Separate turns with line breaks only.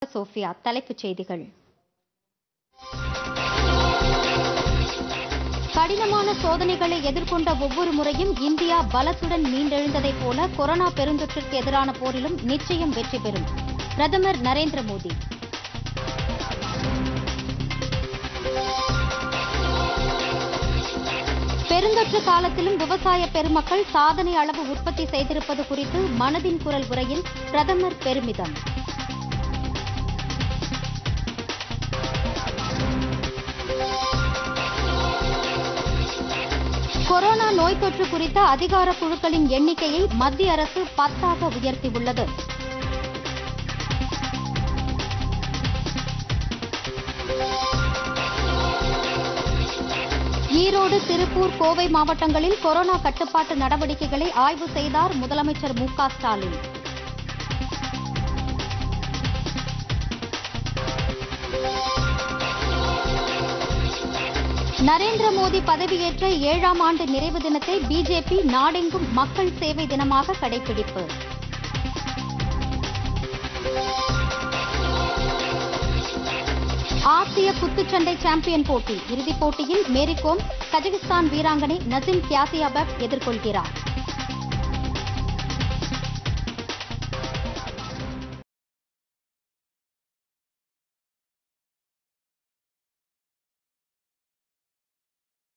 Sofia தலைப்புச் செய்திகள் கடினமான சோதனைகளை எதிர்கொண்ட ஒவ்வொரு முறையும் இந்தியா பலத்துடன் மீண்டெழுந்ததைப் போல கொரோனா பெருந்தொற்றுக்கு எதிரான போரிலும் நிச்சயம் வெற்றி பெறும் பிரதமர் நரேந்திர மோடி பெருந்தொற்று காலத்திலும் விவசாய பெருமக்கள் சாதனை அளவு உற்பத்தி செய்திருப்பது குறித்து மனதின் குரல் உரையில் பிரதமர் பெருமிதம் கொரோனா நோய் தொற்று குறித்த அதிகார குழுக்களின் எண்ணிக்கையை மத்திய அரசு பத்தாக உயர்த்தியுள்ளது ஈரோடு திருப்பூர் கோவை மாவட்டங்களில் கொரோனா கட்டுப்பாட்டு நடவடிக்கைகளை ஆய்வு செய்தார் முதலமைச்சர் மு க ஸ்டாலின் நரேந்திர மோடி பதவியேற்ற ஏழாம் ஆண்டு நிறைவு தினத்தை பிஜேபி நாடெங்கும் மக்கள் சேவை தினமாக கடைபிடிப்பு ஆசிய குத்துச்சண்டை சாம்பியன் போட்டி இறுதிப் போட்டியில் மேரிகோம் கஜகிஸ்தான் வீராங்கனை நசிம் கியாசியாபப் எதிர்கொள்கிறார்